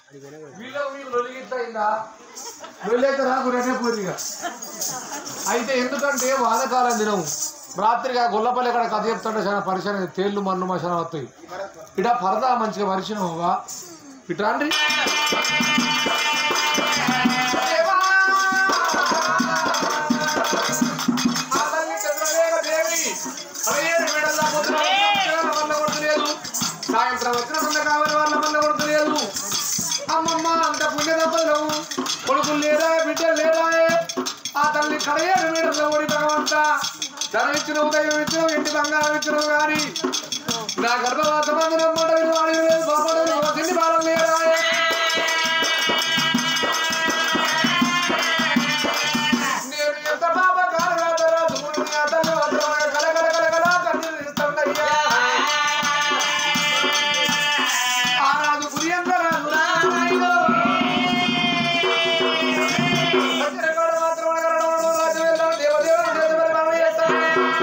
వీళ్ళకు మీకు లొలిగిట్లయిందా లొల్లైతే రాకు రేపే పూరిగా అయితే ఎందుకంటే వానకాలం దినం రాత్రిగా గొల్లపల్లి ఇక్కడ కథ చెప్తుంటే చాలా పరిచయం తేళ్ళు మన్ను మశానం వస్తాయి ఇట పరదా మంచిగా పరిచినవా ఇటు రండి సాయంత్రం వచ్చిన సంద కావాలి వాళ్ళ మల్ల కొడుతులేదు అమ్మమ్మ అంత పుణ్య తప్పదు కొడుకులు లేదా బిడ్డలు లేదా ఆ తల్లి కడయేరు వీడలో ఓడి భగవంత ధనం ఇచ్చిన ఉదయం ఇచ్చిన ఇంటి బంగారం ఇచ్చిన గాని నా గర్భవాత మందిరం మాట వాడి లేదు బాపడలేదు తిండి బాలం లేదా నేను ఎంత పాప కాలగాదరా దుమ్ముని అతను అతను కలగల కలగల కన్నీరు ఇస్తుందయ్యా ఆ రాజు పురియంత రాజు రాజు వజ్రగాడు మాత్రం అనగలడు, రాజు వెళ్ళాడు, దేవదేవుడు చేత పరిపాలన చేస్తాడు.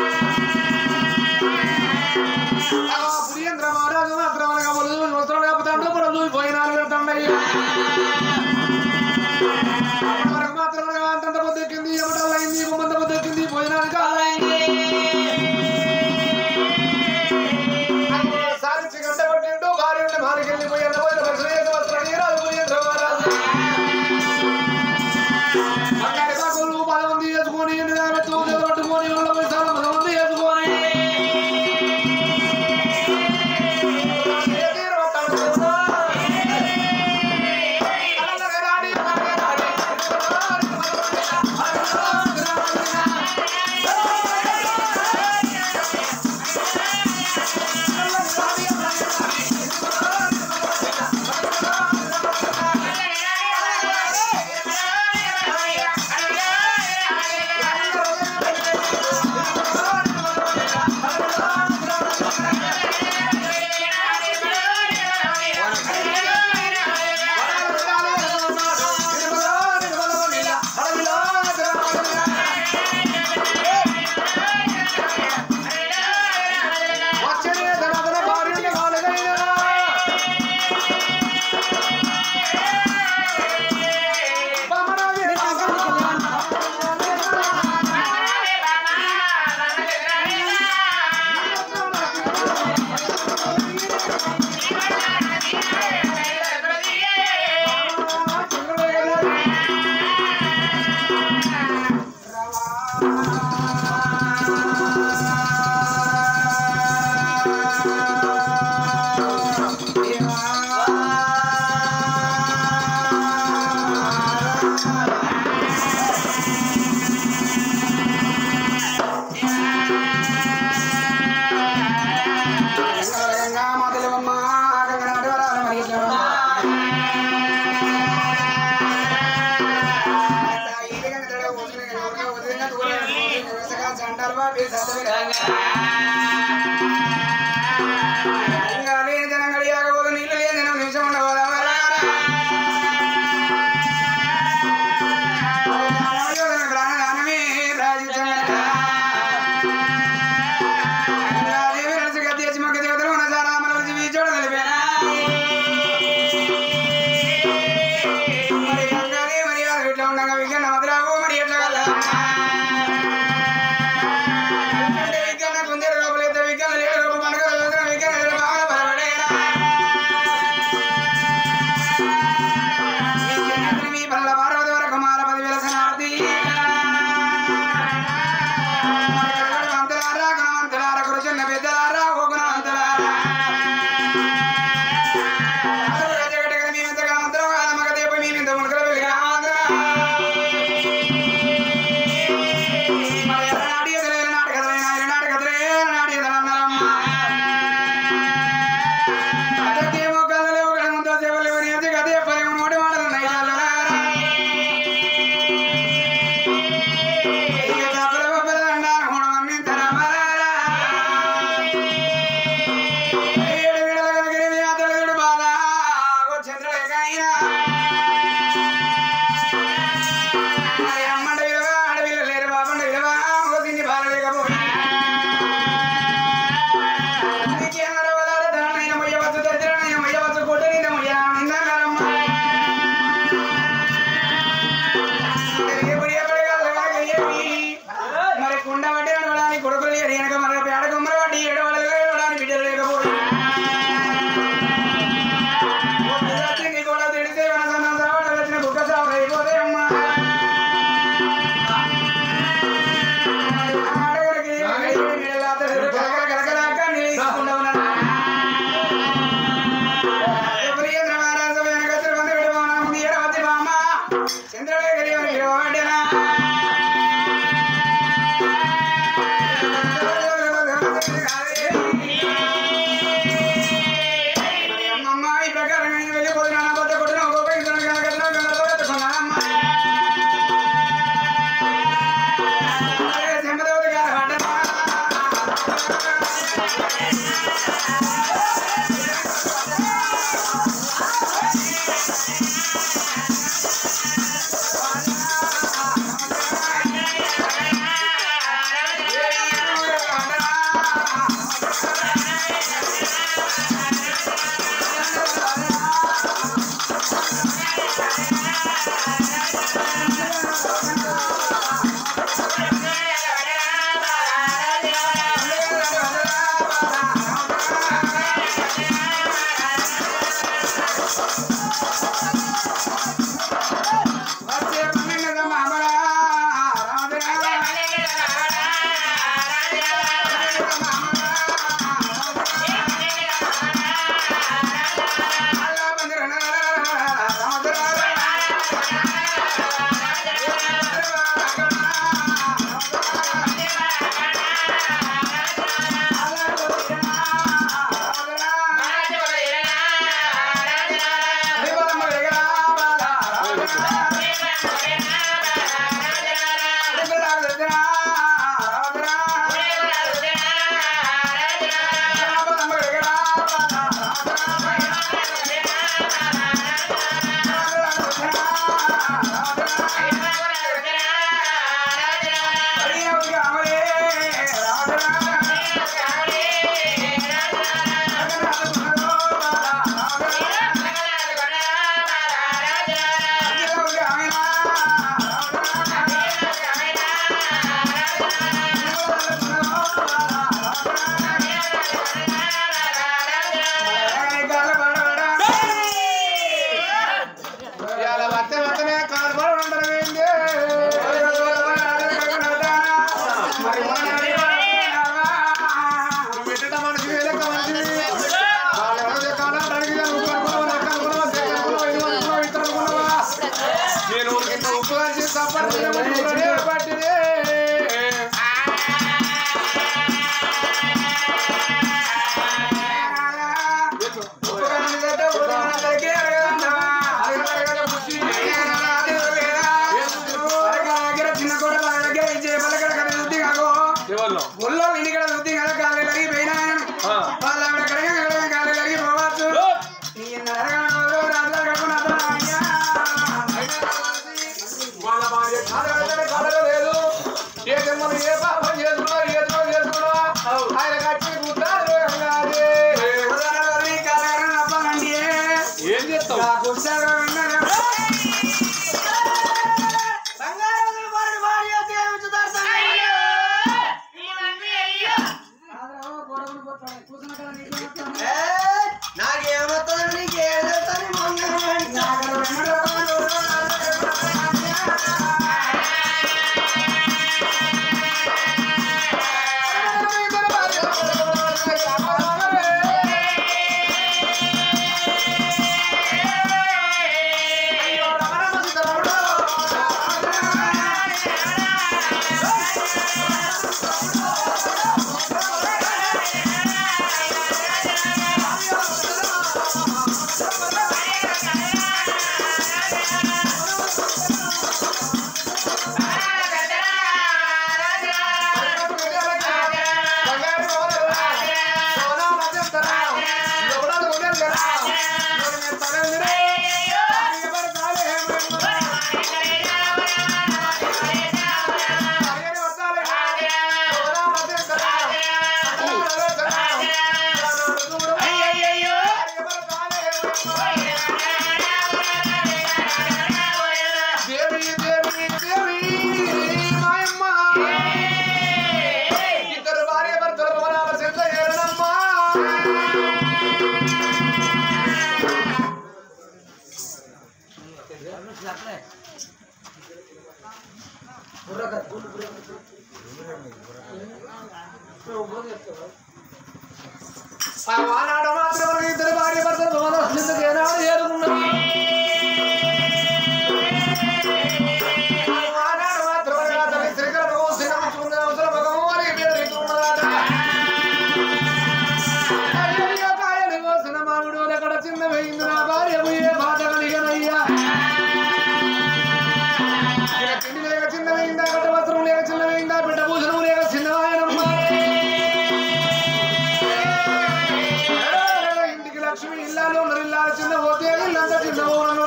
ఆ పురియంద్ర మహారాజు మాత్రం అనగా ఒళ్ళు వస్త్రాలు కప్పుతాడు, పొడలు పోయినాలు పెడతాడయ్యా. అప్పటి వరకు మాత్రం అనగా అంతంత పొద్దెక్కింది, ఎమటల్లయింది, గుమ్మంత పొద్దెక్కింది, భోజనానికి కాలైంది. సాధించి గంట కొట్టిండు భార్య ఉండి భార్యకి వెళ్ళిపోయి అన్న పోయిన దర్శనం చేసి వస్తున్నాడు ఈ రాజు పురియంద్ర మహారాజు. బంగారు కాకులు పది మంది వేసుకొని నిలబెట్టు పట్టుకొని వాళ్ళ పైసలు పది మంది వేసుకొని వచ్చే ధనధన భార్యని కాలగైనా నాకు ఉత్సాహం ఉన్నదా? బంగారం వారిని వాడి యొక్క ఉంచుతారు తల్లి. ఏయ్, నాకేమవుతుందో నీకేం తెలుసని మొన్న దేవి దేవి దేవి మాయమ్మ ఇద్దరు భార్య భర్తల భవనాల చెంత ఏరణమ్మా ఆ వానాడు మాత్రం ఇద్దరు భార్య భర్తల భవనాల చెంతకు ఏనాడు చేరుకున్నది ఆ వానాడు మాత్రం తల్లి శ్రీకర భగవం శ్రీరామచంద్ర అవసర భగవం అని పేరు ఉన్నదాట అయ్యయ్యో కాయలు కోసిన మామిడు ఎక్కడ చిన్న వేయింది నా భార్య ఏ బాధ కలిగనయ్యా ఇక తిండి లేక చిన్న వేయిందా గడ్డ వస్త్రం లేక చిన్న వేయిందా బిడ్డ భూషణం లేక చిన్నవాయనమ్మ ఇంటికి లక్ష్మి ఇల్లాలు ఉన్నారు ఇల్లాలు చిన్న పోతే ఇల్లంతా చిన్న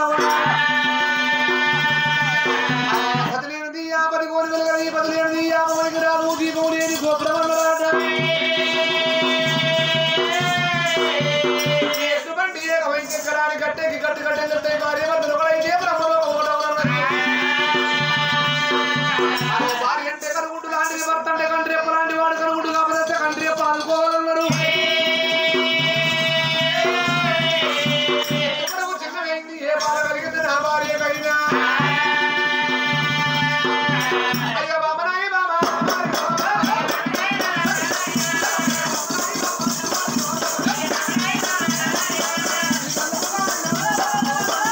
పదిలేనిది ఆ పది కోరికలు కలిగి పదిలేనిది ఆ పనికి రాదు దీపం లేని గోపురం అన్నమాట ఎటువంటి ఏక వెంకరాని కట్టేకి కట్టు కట్టేస్తే భార్య భర్తలు ఒకడైతే బ్రహ్మలో ఒకటవునన్నది అదో భార్య అంటే కనుగుడ్డు లాంటిది భర్త అంటే కంటి రెప్ప లాంటి వాడు కనుగుడ్డు కాకపోతే కంటి రెప్ప అనుకోవాలన్నాడు ఎక్కడకు చిన్నమైంది ఏ బాధ కలిగింది నా భార్యకైనా అయ్యో బాబనాయి బాబా ఆ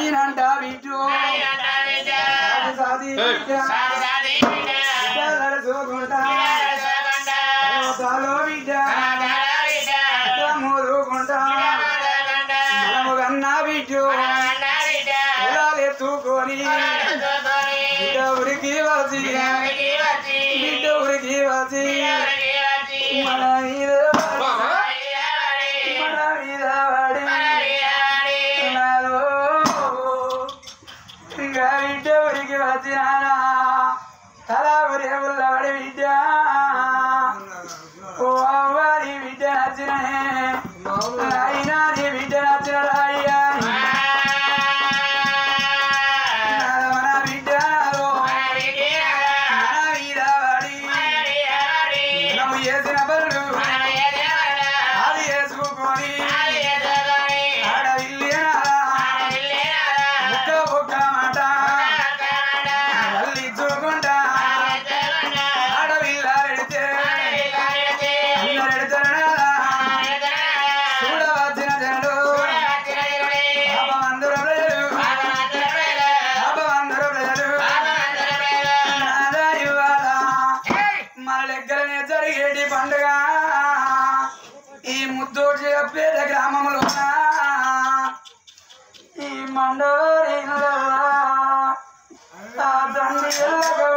నాయనంట బిడ్డు సాది నడుచుకుంటా తాలో బిడ్డ మూరుకుంటా మనము కన్నా బిడ్డు ఎత్తుకొని బిడ్డ ఉరికి వచ్చి బిడ్డ ఉరికి వచ్చి మన మీద మన మీద పడి నాలో ఇంకా బిడ్డ ఉరికి వచ్చినానా తల ఉరే ఉల్లబడి బిడ్డ ఓ అవ్వాలి బిడ్డ నచ్చిననే అయినా నీ బిడ్డ నచ్చిన రాయ్యా మన బిడ్డ నాలో మన మీద పడి మనము చేసిన పనులు అది వేసుకొని ఆడవిల్లేనారా ముక్క బొక్క మాట మళ్ళీ చూకుంటా ఆడవిల్ల ఎడితే అందరు ఎడతారా చూడవచ్చిన జనుడు పాపమందరు ప్రజలు పాపమందరు ప్రజలు నాదా ఇవాళ మన లెక్కలనే జరిగేటి పండుగ ఈ ముద్దోడు చెప్పేట గ్రామంలో ఈ మండవరిలో ఆ తండ్రి ఎల్లగో